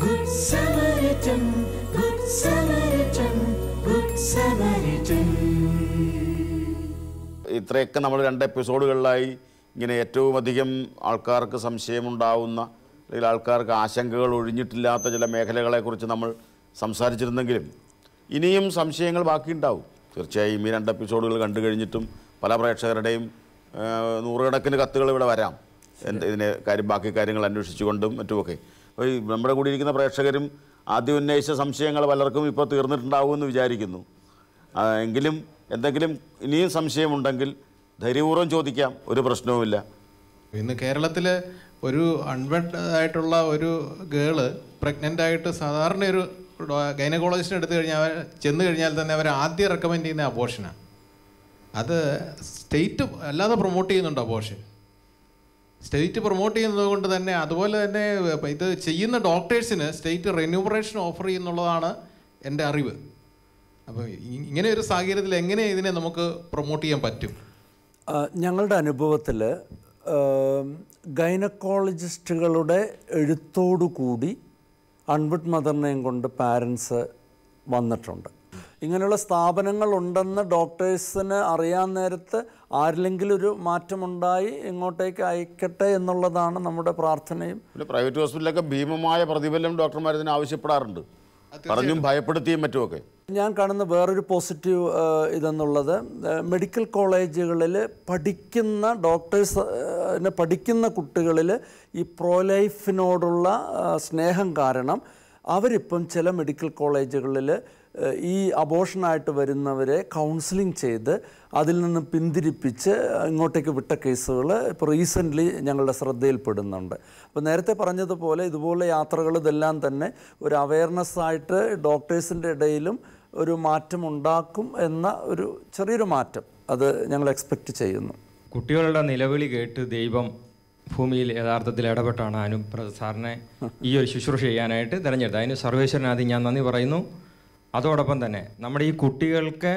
Good Samaritan, Good Samaritan, Good Samaritan. ഇത്രയൊക്കെ നമ്മൾ രണ്ട് എപ്പിസോഡുകളിലായി ഇങ്ങനെ ഏറ്റവും അധികം ആൾക്കാർക്ക് സംശയമുണ്ടാവുന്ന അല്ലെങ്കിൽ ആൾക്കാർക്ക് ആശങ്കകൾ ഒഴിഞ്ഞിട്ടില്ലാത്ത ചില മേഖലകളെക്കുറിച്ച് നമ്മൾ സംസാരിച്ചിരുന്നെങ്കിലും ഇനിയും സംശയങ്ങൾ ബാക്കിയുണ്ടാവും തീർച്ചയായും ഈ രണ്ട് എപ്പിസോഡുകൾ കണ്ടു കഴിഞ്ഞിട്ടും പല പ്രേക്ഷകരുടെയും ആ, നൂറുകണക്കിന് കത്തുകൾ ഇവിടെ വരാം എന്ത് ഇതിനെ കാര്യം ബാക്കി കാര്യങ്ങൾ അന്വേഷിച്ചുകൊണ്ടും മറ്റുമൊക്കെ അപ്പോൾ ഈ നമ്മുടെ കൂടി ഇരിക്കുന്ന പ്രേക്ഷകരും ആദ്യം ഉന്നയിച്ച സംശയങ്ങൾ പലർക്കും ഇപ്പോൾ തീർന്നിട്ടുണ്ടാവുമെന്ന് വിചാരിക്കുന്നു ആ, എങ്കിലും എന്തെങ്കിലും ഇനിയും സംശയമുണ്ടെങ്കിൽ ധൈര്യപൂർവ്വം ചോദിക്കാം ഒരു പ്രശ്നവുമില്ല ഇന്ന് കേരളത്തിൽ ഒരു അൺവെഡ് ആയിട്ടുള്ള ഒരു ഗേള് പ്രഗ്നൻ്റ് ആയിട്ട് സാധാരണ ഒരു ഗൈനക്കോളജിസ്റ്റിന് എടുത്തു കഴിഞ്ഞാൽ അവർ ചെന്ന് കഴിഞ്ഞാൽ തന്നെ അവർ ആദ്യം റെക്കമെൻഡ് ചെയ്യുന്ന അബോഷനാണ് അത് സ്റ്റേറ്റ് അല്ലാതെ പ്രൊമോട്ട് ചെയ്യുന്നുണ്ട് അബോഷൻ സ്റ്റേറ്റ് പ്രൊമോട്ട് ചെയ്യുന്നത് കൊണ്ട് തന്നെ അതുപോലെ തന്നെ ഇത് ചെയ്യുന്ന ഡോക്ടേഴ്സിന് സ്റ്റേറ്റ് റെന്യൂമറേഷൻ ഓഫർ ചെയ്യുന്നുള്ളതാണ് എൻ്റെ അറിവ് അപ്പോൾ ഇ- ഇങ്ങനെ ഒരു സാഹചര്യത്തിൽ എങ്ങനെ ഇതിനെ നമുക്ക് പ്രൊമോട്ട് ചെയ്യാൻ പറ്റും ആ, ഞങ്ങളുടെ അനുഭവത്തിൽ ഗൈനക്കോളജിസ്റ്റുകളുടെ എഴുത്തോടുകൂടി അൺവിഡ് മദറിനെയും കൊണ്ട് പാരൻസ് വന്നിട്ടുണ്ട് ഇങ്ങനെയുള്ള സ്ഥാപനങ്ങളുണ്ടെന്ന് ഡോക്ടേഴ്സിന് അറിയാൻ നേരത്ത് ആരിലെങ്കിലും ഒരു മാറ്റമുണ്ടായി ഇങ്ങോട്ടേക്ക് അയക്കട്ടെ എന്നുള്ളതാണ് നമ്മുടെ പ്രാർത്ഥനയും പിന്നെ പ്രൈവറ്റ് ഹോസ്പിറ്റലിലൊക്കെ ഭീമമായ പ്രതിഫലം ഡോക്ടർമാർ ഇതിന് ആവശ്യപ്പെടാറുണ്ട് പറഞ്ഞും ഭയപ്പെടുത്തിയും മറ്റുമൊക്കെ ഞാൻ കാണുന്ന വേറൊരു പോസിറ്റീവ് ആ, ഇതെന്നുള്ളത് ആ, മെഡിക്കൽ കോളേജുകളിൽ പഠിക്കുന്ന ഡോക്ടേഴ്സ് ആ, പഠിക്കുന്ന കുട്ടികളിൽ ഈ പ്രോലൈഫിനോടുള്ള ആ, സ്നേഹം കാരണം അവരിപ്പം ചില മെഡിക്കൽ കോളേജുകളിൽ ആ, ഈ അബോഷനായിട്ട് വരുന്നവരെ കൗൺസിലിംഗ് ചെയ്ത് അതിൽ നിന്ന് പിന്തിരിപ്പിച്ച് ഇങ്ങോട്ടേക്ക് വിട്ട കേസുകൾ ഇപ്പോൾ റീസെൻ്റ്ലി ഞങ്ങളുടെ ശ്രദ്ധയിൽപ്പെടുന്നുണ്ട് അപ്പോൾ നേരത്തെ പറഞ്ഞതുപോലെ ഇതുപോലെ യാത്രകൾ ഇതെല്ലാം തന്നെ ഒരു അവയർനെസ് ആയിട്ട് ഡോക്ടേഴ്സിൻ്റെ ഇടയിലും ഒരു മാറ്റം ഉണ്ടാക്കും എന്ന ഒരു ചെറിയൊരു മാറ്റം അത് ഞങ്ങൾ എക്സ്പെക്റ്റ് ചെയ്യുന്നു കുട്ടികളുടെ നിലവിളി കേട്ട് ദൈവം ഭൂമിയിൽ യഥാർത്ഥത്തിൽ ഇടപെട്ടാണ് അനു പ്ര- സാറിനെ ഈ ഒരു ശുശ്രൂഷ ചെയ്യാനായിട്ട് തിരഞ്ഞെടുത്തത് അതിന് സർവേശ്വരനാദ്യം ഞാൻ നന്ദി പറയുന്നു അതോടൊപ്പം തന്നെ നമ്മുടെ ഈ കുട്ടികൾക്ക്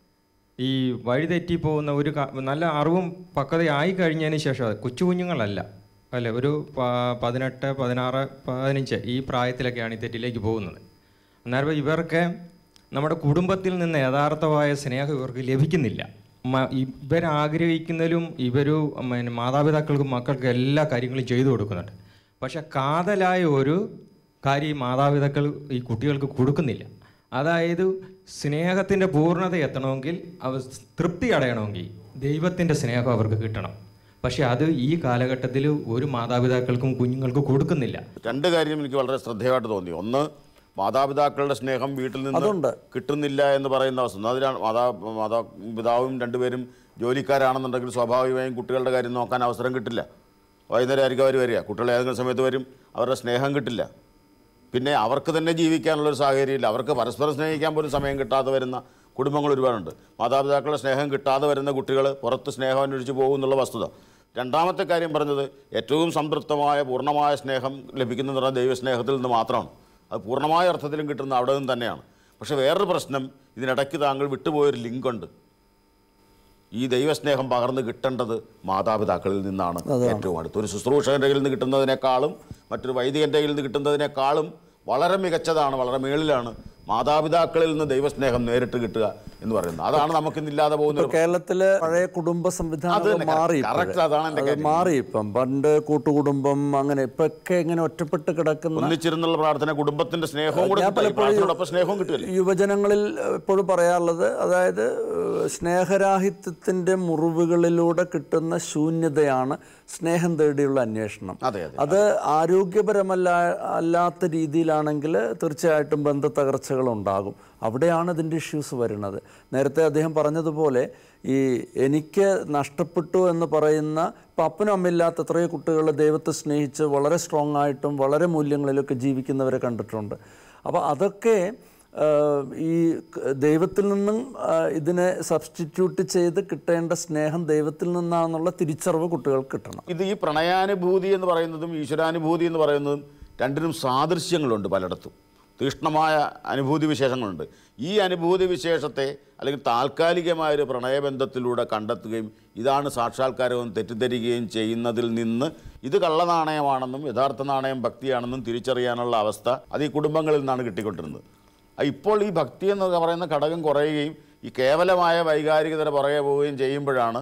ഈ വഴിതെറ്റി പോകുന്ന ഒരു ക- നല്ല അറിവും പക്വതയായി കഴിഞ്ഞതിന് ശേഷം കൊച്ചു കുഞ്ഞുങ്ങളല്ല അല്ലേ ഒരു പ- പതിനെട്ട് പതിനാറ് പതിനഞ്ച് ഈ പ്രായത്തിലൊക്കെയാണ് ഈ തെറ്റിലേക്ക് പോകുന്നത് അന്നേരം ഇവർക്ക് നമ്മുടെ കുടുംബത്തിൽ നിന്ന് യഥാർത്ഥമായ സ്നേഹം ഇവർക്ക് ലഭിക്കുന്നില്ല മ- ഇവരാഗ്രഹിക്കുന്നതിലും ഇവരു പിന്നെ മാതാപിതാക്കൾക്കും മക്കൾക്കും എല്ലാ കാര്യങ്ങളും ചെയ്തു കൊടുക്കുന്നുണ്ട് പക്ഷെ കാതലായ ഒരു കാര്യം ഈ മാതാപിതാക്കൾ ഈ കുട്ടികൾക്ക് കൊടുക്കുന്നില്ല അതായത് സ്നേഹത്തിൻ്റെ പൂർണ്ണത എത്തണമെങ്കിൽ അവർ തൃപ്തി അടയണമെങ്കിൽ ദൈവത്തിൻ്റെ സ്നേഹം അവർക്ക് കിട്ടണം പക്ഷെ അത് ഈ കാലഘട്ടത്തിൽ ഒരു മാതാപിതാക്കൾക്കും കുഞ്ഞുങ്ങൾക്കും കൊടുക്കുന്നില്ല രണ്ട് കാര്യം എനിക്ക് വളരെ ശ്രദ്ധേയമായിട്ട് തോന്നി ഒന്ന് മാതാപിതാക്കളുടെ സ്നേഹം വീട്ടിൽ നിന്ന് അതുണ്ട്. കിട്ടുന്നില്ല എന്ന് പറയുന്ന അവസ്ഥ അതിലാണ് മാതാ മാതാ പിതാവും രണ്ടുപേരും ജോലിക്കാരാണെന്നുണ്ടെങ്കിൽ സ്വാഭാവികമായും കുട്ടികളുടെ കാര്യം നോക്കാൻ അവസരം കിട്ടില്ല വൈകുന്നേരം ആയിരിക്കും അവർ വരിക കുട്ടികൾ ഏതെങ്കിലും സമയത്ത് വരും അവരുടെ സ്നേഹം കിട്ടില്ല പിന്നെ അവർക്ക് തന്നെ ജീവിക്കാനുള്ളൊരു സാഹചര്യമില്ല അവർക്ക് പരസ്പരം സ്നേഹിക്കാൻ പോലും സമയം കിട്ടാതെ വരുന്ന കുടുംബങ്ങൾ ഒരുപാടുണ്ട് മാതാപിതാക്കളുടെ സ്നേഹം കിട്ടാതെ വരുന്ന കുട്ടികൾ പുറത്ത് സ്നേഹം അന്വേഷിച്ച് പോകും എന്നുള്ള വസ്തുത രണ്ടാമത്തെ കാര്യം പറഞ്ഞത് ഏറ്റവും സംതൃപ്തമായ പൂർണ്ണമായ സ്നേഹം ലഭിക്കുന്നത് പറഞ്ഞാൽ ദൈവസ്നേഹത്തിൽ നിന്ന് മാത്രമാണ് അത് പൂർണ്ണമായ അർത്ഥത്തിലും കിട്ടുന്നത് അവിടെ നിന്ന് തന്നെയാണ് പക്ഷേ വേറൊരു പ്രശ്നം ഇതിനിടയ്ക്ക് താങ്കൾ വിട്ടുപോയൊരു ലിങ്കുണ്ട് ഈ ദൈവസ്നേഹം പകർന്ന് കിട്ടേണ്ടത് മാതാപിതാക്കളിൽ നിന്നാണ് ഏറ്റവും അടുത്ത് ഒരു ശുശ്രൂഷകൻ്റെ കയ്യിൽ നിന്ന് കിട്ടുന്നതിനേക്കാളും മറ്റൊരു വൈദികൻ്റെ കയ്യിൽ നിന്ന് കിട്ടുന്നതിനേക്കാളും വളരെ മികച്ചതാണ് വളരെ മേളിലാണ് മാതാപിതാക്കളിൽ നിന്ന് ദൈവസ്നേഹം നേരിട്ട് കിട്ടുക എന്ന് പറയുന്നത് അതാണ് നമുക്കിന്നില്ലാതെ പോകുന്ന ഇപ്പോൾ ഒരു കേരളത്തിലെ പഴയ കുടുംബ അത് സംവിധാനം തന്നെ, മാറി correct, അതാണ് എൻ്റെ അത് കാര്യം. മാറി ഇപ്പം പണ്ട് കൂട്ടുകുടുംബം അങ്ങനെ ഇപ്പൊക്കെ ഇങ്ങനെ ഒറ്റപ്പെട്ട് കിടക്കുന്ന ഒന്നിച്ചിരുന്നുള്ള പ്രാർത്ഥന കുടുംബത്തിന്റെ സ്നേഹവും കൂടെ ഞാൻ കിട്ടും. ഈ പലപ്പോഴും പ്രാർത്ഥനയോടൊപ്പം സ്നേഹവും കിട്ടില്ല യുവജനങ്ങളിൽ എപ്പോഴും പറയാറുള്ളത് അതായത് ഏഹ്, സ്നേഹരാഹിത്യത്തിൻ്റെ മുറിവുകളിലൂടെ കിട്ടുന്ന ശൂന്യതയാണ് സ്നേഹം തേടിയുള്ള അന്വേഷണം അതെ അതെ അത് ആരോഗ്യപരമല്ല അല്ലാത്ത രീതിയിലാണെങ്കിൽ തീർച്ചയായിട്ടും ബന്ധ തകർച്ചകൾ ഉണ്ടാകും അവിടെയാണ് ഇതിൻ്റെ ഇഷ്യൂസ് വരുന്നത് നേരത്തെ അദ്ദേഹം പറഞ്ഞതുപോലെ ഈ എനിക്ക് നഷ്ടപ്പെട്ടു എന്ന് പറയുന്ന ഇപ്പം അപ്പനും അമ്മയില്ലാത്ത എത്രയോ കുട്ടികൾ ദൈവത്തെ സ്നേഹിച്ച് വളരെ സ്ട്രോങ് ആയിട്ടും വളരെ മൂല്യങ്ങളിലൊക്കെ ജീവിക്കുന്നവരെ കണ്ടിട്ടുണ്ട് അപ്പോൾ അതൊക്കെ ആ, ഈ ക- ദൈവത്തിൽ നിന്നും ആ, ഇതിനെ സബ്സ്റ്റിറ്റ്യൂട്ട് ചെയ്ത് കിട്ടേണ്ട സ്നേഹം ദൈവത്തിൽ നിന്നാണെന്നുള്ള തിരിച്ചറിവ് കുട്ടികൾക്ക് കിട്ടണം ഇത് ഈ പ്രണയാനുഭൂതി എന്ന് പറയുന്നതും ഈശ്വരാനുഭൂതി എന്ന് പറയുന്നതും രണ്ടിനും സാദൃശ്യങ്ങളുണ്ട് പലയിടത്തും തീക്ഷ്ണമായ അനുഭൂതി വിശേഷങ്ങളുണ്ട് ഈ അനുഭൂതി വിശേഷത്തെ അല്ലെങ്കിൽ താൽക്കാലികമായ ഒരു പ്രണയബന്ധത്തിലൂടെ കണ്ടെത്തുകയും ഇതാണ് സാക്ഷാത്കാരവും തെറ്റിദ്ധരിക്കുകയും ചെയ്യുന്നതിൽ നിന്ന് ഇത് കള്ളനാണയമാണെന്നും യഥാർത്ഥ നാണയം ഭക്തിയാണെന്നും തിരിച്ചറിയാനുള്ള അവസ്ഥ അത് ഈ കുടുംബങ്ങളിൽ നിന്നാണ് കിട്ടിക്കൊണ്ടിരുന്നത് ആ ഇപ്പോൾ ഈ ഭക്തി എന്ന് പറയുന്ന ഘടകം കുറയുകയും ഈ കേവലമായ വൈകാരികതര പുറകെ പോവുകയും ചെയ്യുമ്പോഴാണ്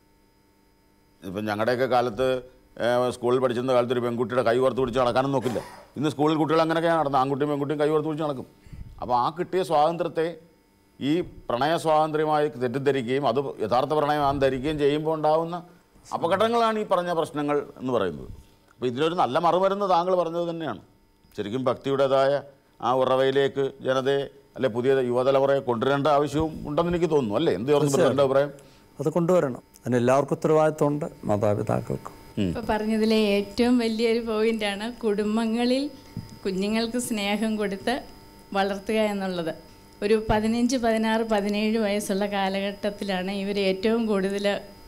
ഇപ്പം ഞങ്ങളുടെയൊക്കെ കാലത്ത് ഏഹ്, സ്കൂളിൽ പഠിച്ചിരുന്ന കാലത്ത് ഒരു പെൺകുട്ടിയുടെ കൈ ഓർത്ത് പിടിച്ച് നടക്കാനും നോക്കില്ല ഇന്ന് സ്കൂളിൽ കുട്ടികൾ അങ്ങനെയൊക്കെയാണ് നടന്നത് ആൺകുട്ടിയും പെൺകുട്ടിയും കൈ ഓർത്ത് പിടിച്ച് നടക്കും അപ്പോൾ ആ കിട്ടിയ സ്വാതന്ത്ര്യത്തെ ഈ പ്രണയ സ്വാതന്ത്ര്യമായി തെറ്റിദ്ധരിക്കുകയും അത് യഥാർത്ഥ പ്രണയമാണെന്ന് ധരിക്കുകയും ചെയ്യുമ്പോൾ ഉണ്ടാകുന്ന അപകടങ്ങളാണ് ഈ പറഞ്ഞ പ്രശ്നങ്ങൾ എന്ന് പറയുന്നത് അപ്പോൾ ഇതിനൊരു നല്ല മറുമരുന്ന് താങ്കൾ പറഞ്ഞത് തന്നെയാണ് ശരിക്കും ഭക്തിയുടേതായ ആ ഉറവയിലേക്ക് ജനതയെ അല്ലെ പുതിയ യുവതലമുറയെ കൊണ്ടുവരേണ്ട ആവശ്യവും ഉണ്ടെന്ന് എനിക്ക് തോന്നുന്നു അല്ലേ എന്ത് ജോർജ് ബ്രദറിൻ്റെ അഭിപ്രായം അത് കൊണ്ടുവരണം അതിന് എല്ലാവർക്കും ഉത്തരവാദിത്വമുണ്ട് മാതാപിതാക്കൾക്കും ഇപ്പോൾ പറഞ്ഞതിലെ ഏറ്റവും വലിയൊരു പോയിന്റാണ് കുടുംബങ്ങളിൽ കുഞ്ഞുങ്ങൾക്ക് സ്നേഹം കൊടുത്ത് വളർത്തുക എന്നുള്ളത് ഒരു പതിനഞ്ച് പതിനാറ് പതിനേഴ് വയസ്സുള്ള കാലഘട്ടത്തിലാണ് ഇവർ ഏറ്റവും കൂടുതൽ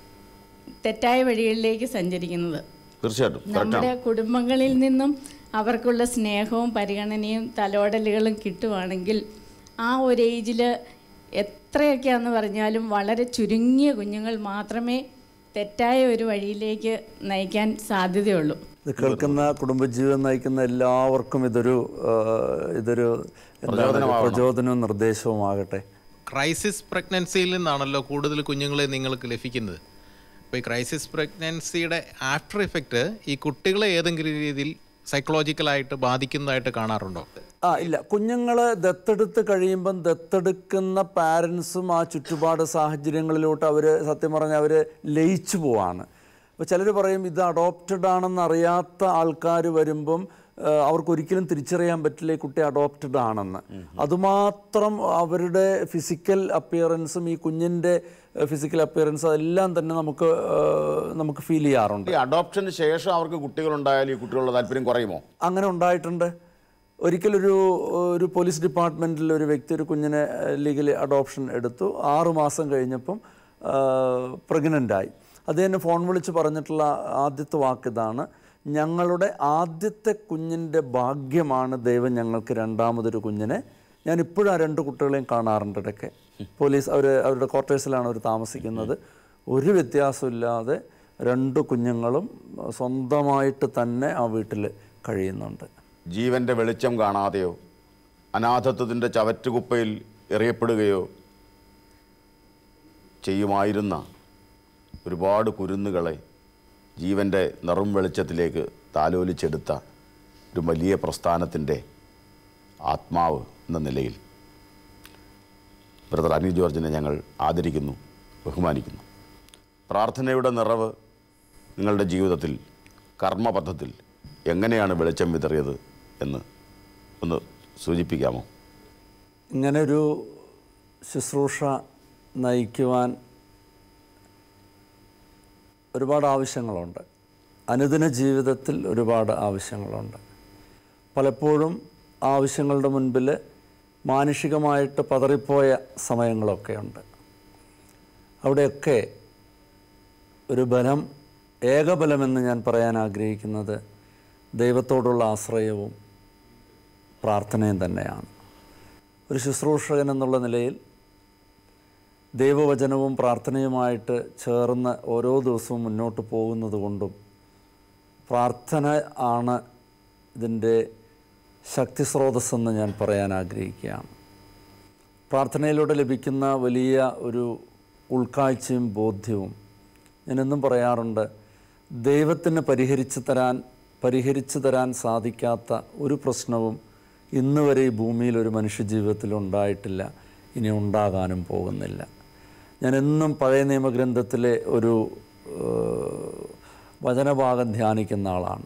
തെറ്റായ വഴികളിലേക്ക് സഞ്ചരിക്കുന്നത് തീർച്ചയായിട്ടും നമ്മുടെ കറക്റ്റാണ് കുടുംബങ്ങളിൽ നിന്നും അവർക്കുള്ള സ്നേഹവും പരിഗണനയും തലോടലുകളും കിട്ടുവാണെങ്കിൽ ആ ഒരു ഏജിൽ എത്രയൊക്കെയാണെന്ന് പറഞ്ഞാലും വളരെ ചുരുങ്ങിയ കുഞ്ഞുങ്ങൾ മാത്രമേ തെറ്റായ ഒരു വഴിയിലേക്ക് നയിക്കാൻ സാധ്യതയുള്ളൂ ഇത് കേൾക്കുന്ന കുടുംബജീവിതം നയിക്കുന്ന എല്ലാവർക്കും ഇതൊരു ആ, ഇതൊരു എന്താണ് പ്രചോദനവും നിർദ്ദേശവുമാകട്ടെ ക്രൈസിസ് പ്രഗ്നൻസിയിൽ നിന്നാണല്ലോ കൂടുതൽ കുഞ്ഞുങ്ങളെ നിങ്ങൾക്ക് ലഭിക്കുന്നത് അപ്പോൾ ഈ ക്രൈസിസ് പ്രഗ്നൻസിയുടെ ആഫ്റ്റർ ഇഫക്റ്റ് ഈ കുട്ടികളെ ഏതെങ്കിലും രീതിയിൽ സൈക്കോളജിക്കലായിട്ട് ബാധിക്കുന്നതായിട്ട് കാണാറുണ്ടോ ആ ഇല്ല കുഞ്ഞുങ്ങൾ ദത്തെടുത്ത് കഴിയുമ്പം ദത്തെടുക്കുന്ന പാരൻസും ആ ചുറ്റുപാട് സാഹചര്യങ്ങളിലോട്ട് അവർ സത്യം പറഞ്ഞാൽ അവർ ലയിച്ചു പോവാണ് അപ്പോൾ ചിലർ പറയും ഇത് അഡോപ്റ്റഡ് ആണെന്ന് അറിയാത്ത ആൾക്കാർ വരുമ്പം ആ, അവർക്കൊരിക്കലും തിരിച്ചറിയാൻ പറ്റില്ല ഈ കുട്ടി അഡോപ്റ്റഡ് ആണെന്ന് അതുമാത്രം അവരുടെ ഫിസിക്കൽ അപ്പിയറൻസും ഈ കുഞ്ഞിൻ്റെ ഫിസിക്കൽ അപ്പിയറൻസും അതെല്ലാം തന്നെ നമുക്ക് ആ, നമുക്ക് ഫീൽ ചെയ്യാറുണ്ട് ഈ അഡോപ്ഷന് ശേഷം അവർക്ക് കുട്ടികളുണ്ടായാൽ ഈ കുട്ടികളുടെ താല്പര്യം കുറയുമോ അങ്ങനെ ഉണ്ടായിട്ടുണ്ട് ഒരിക്കലൊരു ഒരു പോലീസ് ഡിപ്പാർട്ട്മെൻറ്റിൽ ഒരു വ്യക്തി ഒരു കുഞ്ഞിനെ ലീഗലി അഡോപ്ഷൻ എടുത്തു ആറു മാസം കഴിഞ്ഞപ്പം പ്രഗ്നൻ്റ് ആയി അദ്ദേഹം ഫോൺ വിളിച്ച് പറഞ്ഞിട്ടുള്ള ആദ്യത്തെ വാക്ക് ഇതാണ് ഞങ്ങളുടെ ആദ്യത്തെ കുഞ്ഞിൻ്റെ ഭാഗ്യമാണ് ദൈവം ഞങ്ങൾക്ക് രണ്ടാമതൊരു കുഞ്ഞിനെ ഞാൻ ഇപ്പോഴും ആ രണ്ട് കുട്ടികളെയും കാണാറുണ്ട് ഇടയ്ക്ക് പോലീസ് അവർ അവരുടെ ക്വാർട്ടേഴ്സിലാണ് അവർ താമസിക്കുന്നത് ഒരു വ്യത്യാസമില്ലാതെ രണ്ട് കുഞ്ഞുങ്ങളും സ്വന്തമായിട്ട് തന്നെ ആ വീട്ടിൽ കഴിയുന്നുണ്ട് ജീവൻ്റെ വെളിച്ചം കാണാതെയോ അനാഥത്വത്തിൻ്റെ ചവറ്റുകുപ്പയിൽ എറിയപ്പെടുകയോ ചെയ്യുമായിരുന്ന ഒരുപാട് കുരുന്നുകളെ ജീവൻ്റെ നിറം വെളിച്ചത്തിലേക്ക് താലോലിച്ചെടുത്ത ഒരു വലിയ പ്രസ്ഥാനത്തിൻ്റെ ആത്മാവ് എന്ന നിലയിൽ ബ്രദർ അനിൽ ജോർജിനെ ഞങ്ങൾ ആദരിക്കുന്നു ബഹുമാനിക്കുന്നു പ്രാർത്ഥനയുടെ നിറവ് നിങ്ങളുടെ ജീവിതത്തിൽ കർമ്മപഥത്തിൽ എങ്ങനെയാണ് വെളിച്ചം വിതറിയത് എന്ന് ഒന്ന് സൂചിപ്പിക്കാമോ ഇങ്ങനെ ഒരു ശുശ്രൂഷ നയിക്കുവാൻ ഒരുപാട് ആവശ്യങ്ങളുണ്ട് അനുദിന ജീവിതത്തിൽ ഒരുപാട് ആവശ്യങ്ങളുണ്ട് പലപ്പോഴും ആവശ്യങ്ങളുടെ മുൻപിൽ മാനുഷികമായിട്ട് പതറിപ്പോയ സമയങ്ങളൊക്കെ ഉണ്ട് അവിടെയൊക്കെ ഒരു ബലം ഏകബലമെന്ന് ഞാൻ പറയാൻ ആഗ്രഹിക്കുന്നത് ദൈവത്തോടുള്ള ആശ്രയവും പ്രാർത്ഥനയും തന്നെയാണ് ഒരു ശുശ്രൂഷകൻ എന്നുള്ള നിലയിൽ ദൈവവചനവും പ്രാർത്ഥനയുമായിട്ട് ചേർന്ന് ഓരോ ദിവസവും മുന്നോട്ട് പോകുന്നത് കൊണ്ടും പ്രാർത്ഥന ആണ് ഇതിൻ്റെ ശക്തി സ്രോതസ്സെന്ന് ഞാൻ പറയാൻ ആഗ്രഹിക്കുകയാണ് പ്രാർത്ഥനയിലൂടെ ലഭിക്കുന്ന വലിയ ഒരു ഉൾക്കാഴ്ചയും ബോധ്യവും ഞാനെന്നും പറയാറുണ്ട് ദൈവത്തിന് പരിഹരിച്ചു തരാൻ പരിഹരിച്ചു തരാൻ സാധിക്കാത്ത ഒരു പ്രശ്നവും ഇന്ന് വരെ ഈ ഭൂമിയിൽ ഒരു മനുഷ്യജീവിതത്തിൽ ഉണ്ടായിട്ടില്ല ഇനി ഉണ്ടാകാനും പോകുന്നില്ല ഞാൻ എന്നും പഴയ നിയമഗ്രന്ഥത്തിലെ ഒരു ഏഹ്, വചനഭാഗം ധ്യാനിക്കുന്ന ആളാണ്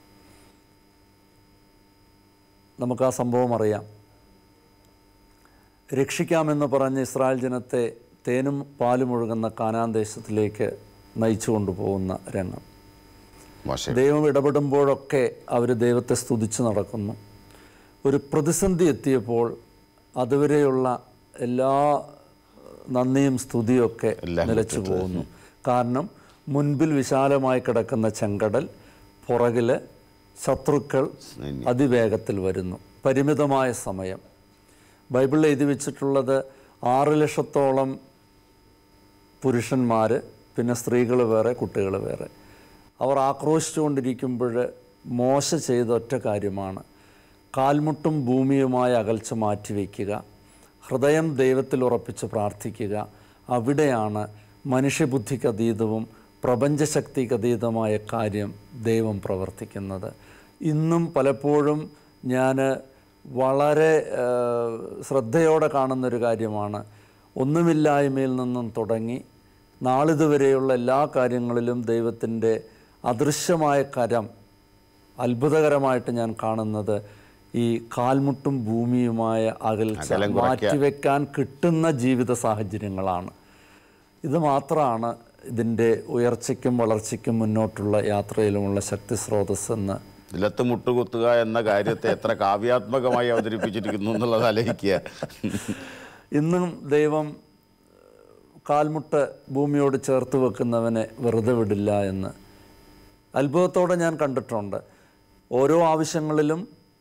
നമുക്ക് ആ സംഭവം അറിയാം രക്ഷിക്കാമെന്ന് പറഞ്ഞ് ഇസ്രായേൽ ജനത്തെ തേനും പാലും ഒഴുകുന്ന കാനാൻ ദേശത്തിലേക്ക് നയിച്ചു കൊണ്ടുപോകുന്ന രംഗം മോശം ദൈവം ഇടപെടുമ്പോഴൊക്കെ അവർ ദൈവത്തെ സ്തുതിച്ച് നടക്കുന്നു ഒരു പ്രതിസന്ധി എത്തിയപ്പോൾ അതുവരെയുള്ള എല്ലാ നന്ദിയും സ്തുതിയൊക്കെ എല്ലാം നിലച്ചു പോകുന്നു കാരണം മുൻപിൽ വിശാലമായി കിടക്കുന്ന ചെങ്കടൽ പുറകിൽ ശത്രുക്കൾ അതിവേഗത്തിൽ വരുന്നു പരിമിതമായ സമയം ബൈബിളിൽ എഴുതി വെച്ചിട്ടുള്ളത് ആറ് ലക്ഷത്തോളം പുരുഷന്മാർ പിന്നെ സ്ത്രീകൾ വേറെ കുട്ടികൾ വേറെ അവർ ആക്രോശിച്ചുകൊണ്ടിരിക്കുമ്പോൾ മോശ ചെയ്ത ഒറ്റ കാര്യമാണ് കാൽമുട്ടും ഭൂമിയുമായ അകൽച്ച മാറ്റിവെക്കുക ഹൃദയം ദൈവത്തിൽ ഉറപ്പിച്ച് പ്രാർത്ഥിക്കുക അവിടെയാണ് മനുഷ്യബുദ്ധിക്ക് അതീതവും പ്രപഞ്ചശക്തിക്ക് അതീതമായ കാര്യം ദൈവം പ്രവർത്തിക്കുന്നത് ഇന്നും പലപ്പോഴും ഞാൻ വളരെ ആ, ശ്രദ്ധയോടെ കാണുന്നൊരു കാര്യമാണ് ഒന്നുമില്ലായ്മയിൽ നിന്നും തുടങ്ങി നാളിതുവരെയുള്ള എല്ലാ കാര്യങ്ങളിലും ദൈവത്തിൻ്റെ അദൃശ്യമായ കരം അത്ഭുതകരമായിട്ട് ഞാൻ കാണുന്നത് ഈ കാൽമുട്ടും ഭൂമിയുമായ അകൽച്ച അകലം കുറയ്ക്കുക. മാറ്റിവെക്കാൻ കിട്ടുന്ന ജീവിത സാഹചര്യങ്ങളാണ് ഇത് മാത്രമാണ് ഇതിൻ്റെ ഉയർച്ചയ്ക്കും വളർച്ചയ്ക്കും മുന്നോട്ടുള്ള യാത്രയിലുമുള്ള ശക്തി സ്രോതസ് എന്ന് നിലത്ത് മുട്ടുകുത്തുക എന്ന കാര്യത്തെ എത്ര കാവ്യാത്മകമായി അവതരിപ്പിച്ചിരിക്കുന്നു എന്നുള്ളത് ആലോചിക്കുക ഇന്നും ദൈവം കാൽമുട്ട് ഭൂമിയോട് ചേർത്ത് വെക്കുന്നവനെ വെറുതെ വിടില്ല എന്ന് അത്ഭുതത്തോടെ ഞാൻ കണ്ടിട്ടുണ്ട് ഓരോ ആവശ്യങ്ങളിലും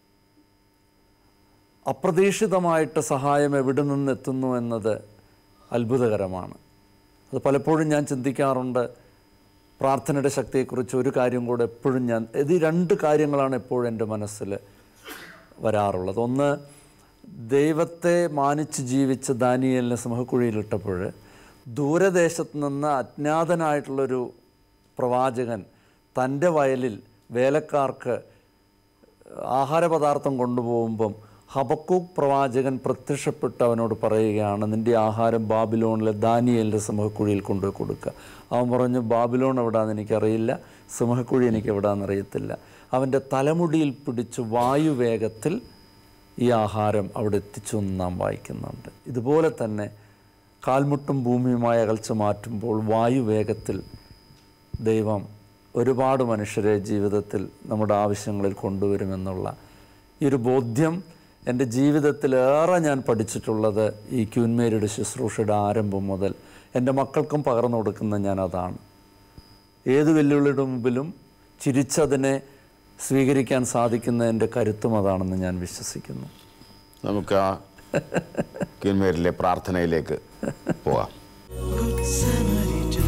അപ്രതീക്ഷിതമായിട്ട് സഹായം എവിടെ നിന്ന് എത്തുന്നു എന്നത് അത്ഭുതകരമാണ് അത് പലപ്പോഴും ഞാൻ ചിന്തിക്കാറുണ്ട് പ്രാർത്ഥനയുടെ ശക്തിയെക്കുറിച്ച് ഒരു കാര്യം കൂടെ എപ്പോഴും ഞാൻ ഇത് ഈ രണ്ട് കാര്യങ്ങളാണ് എപ്പോഴും എൻ്റെ മനസ്സിൽ വരാറുള്ളത് ഒന്ന് ദൈവത്തെ മാനിച്ച് ജീവിച്ച ദാനിയലിനെ സിംഹക്കുഴിയിലിട്ടപ്പോൾ ദൂരദേശത്ത് നിന്ന് അജ്ഞാതനായിട്ടുള്ളൊരു പ്രവാചകൻ തൻ്റെ വയലിൽ വേലക്കാർക്ക് ആഹാരപദാർത്ഥം കൊണ്ടുപോകുമ്പം ഹബക്കൂക്ക് പ്രവാചകൻ പ്രത്യക്ഷപ്പെട്ട് അവനോട് പറയുകയാണ് നിൻ്റെ ആഹാരം ബാബിലോണിലെ ദാനിയലിൻ്റെ സിംഹക്കുഴിയിൽ കൊണ്ടുപോയി കൊടുക്കുക അവൻ പറഞ്ഞു ബാബിലോൺ എവിടാന്ന് എനിക്കറിയില്ല സിംഹക്കുഴി എനിക്ക് എവിടാന്ന് അറിയത്തില്ല അവൻ്റെ തലമുടിയിൽ പിടിച്ച് വായുവേഗത്തിൽ ഈ ആഹാരം അവിടെ എത്തിച്ചു എന്ന് നാം വായിക്കുന്നുണ്ട് ഇതുപോലെ തന്നെ കാൽമുട്ടും ഭൂമിയുമായി അകൽച്ച മാറ്റുമ്പോൾ വായുവേഗത്തിൽ ദൈവം ഒരുപാട് മനുഷ്യരെ ജീവിതത്തിൽ നമ്മുടെ ആവശ്യങ്ങളിൽ കൊണ്ടുവരുമെന്നുള്ള ഈ ഒരു ബോധ്യം എൻ്റെ ജീവിതത്തിലേറെ ഞാൻ പഠിച്ചിട്ടുള്ളത് ഈ ക്യൂൻമേരിയുടെ ശുശ്രൂഷയുടെ ആരംഭം മുതൽ എൻ്റെ മക്കൾക്കും പകർന്നു കൊടുക്കുന്ന ഞാൻ അതാണ് ഏത് വെല്ലുവിളിയുടെ മുമ്പിലും ചിരിച്ചതിനെ സ്വീകരിക്കാൻ സാധിക്കുന്ന എൻ്റെ കരുത്തും അതാണെന്ന് ഞാൻ വിശ്വസിക്കുന്നു നമുക്ക് ആ കിൻമേരിലെ പ്രാർത്ഥനയിലേക്ക് പോകാം Good Samaritan.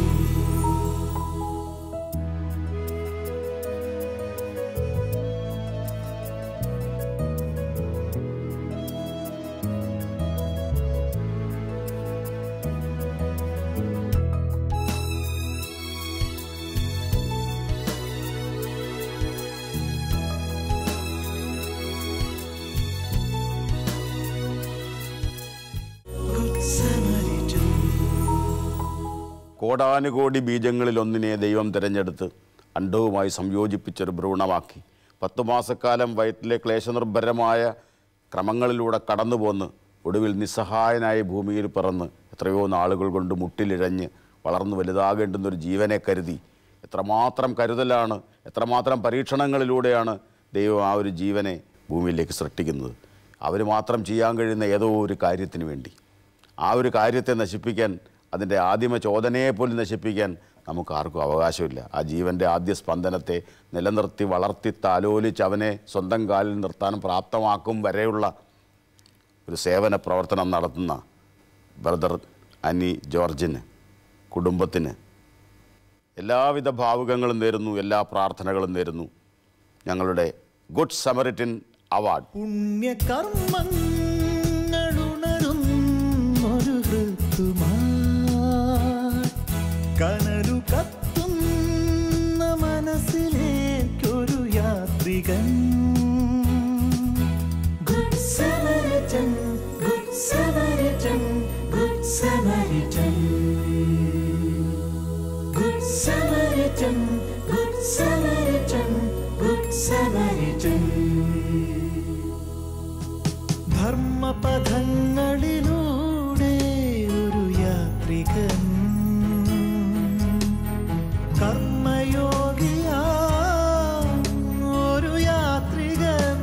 Good Samaritan. കോടാനുകോടി ബീജങ്ങളിൽ ഒന്നിനെ ദൈവം തിരഞ്ഞെടുത്ത് അണ്ഡവുമായി സംയോജിപ്പിച്ചൊരു ഭ്രൂണമാക്കി പത്തു മാസക്കാലം വയറ്റിലെ ക്ലേശനിർഭരമായ ക്രമങ്ങളിലൂടെ കടന്നു പോന്ന് ഒടുവിൽ നിസ്സഹായനായ ഭൂമിയിൽ പിറന്ന് എത്രയോ നാളുകൾ കൊണ്ട് മുട്ടിലിഴഞ്ഞ് വളർന്നു വലുതാകേണ്ടുന്ന ഒരു ജീവനെ കരുതി എത്രമാത്രം കരുതലാണ് എത്രമാത്രം പരീക്ഷണങ്ങളിലൂടെയാണ് ദൈവം ആ ഒരു ജീവനെ ഭൂമിയിലേക്ക് സൃഷ്ടിക്കുന്നത് അവർ മാത്രം ചെയ്യാൻ കഴിയുന്ന ഏതോ ഒരു കാര്യത്തിന് വേണ്ടി ആ ഒരു കാര്യത്തെ നശിപ്പിക്കാൻ അതിൻ്റെ ആദിമ ചോദനയെ പോലും നശിപ്പിക്കാൻ നമുക്ക് ആർക്കും അവകാശമില്ല ആ ജീവൻ്റെ ആദ്യ സ്പന്ദനത്തെ നിലനിർത്തി വളർത്തി താലോലിച്ച് അവനെ സ്വന്തം കാലിൽ നിർത്താൻ പ്രാപ്തമാക്കും വരെയുള്ള ഒരു സേവന പ്രവർത്തനം നടത്തുന്ന ബ്രദർ അനി ജോർജിന് കുടുംബത്തിന് എല്ലാവിധ ഭാവുകങ്ങളും നേരുന്നു എല്ലാ പ്രാർത്ഥനകളും നേരുന്നു ഞങ്ങളുടെ ഗുഡ് സമറിറ്റിൻ അവാർഡ് പുണ്യകർമ്മങ്ങളുണരും ഒരു ഋതുമായി കനലു കത്തുന്ന മനസ്സിലേക്കൊരു യാത്രികൻ good Samaritan good Samaritan good Samaritan good Samaritan good Samaritan good Samaritan ധർമ്മപഥങ്ങളിലൂടെ ഒരു യാത്രികൻ കർമ്മയോഗിയാ ഒരു യാത്രികൻ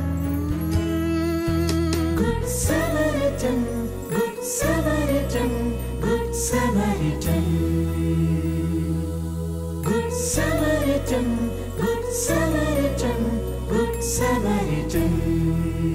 good Samaritan good Samaritan good Samaritan good Samaritan good Samaritan good Samaritan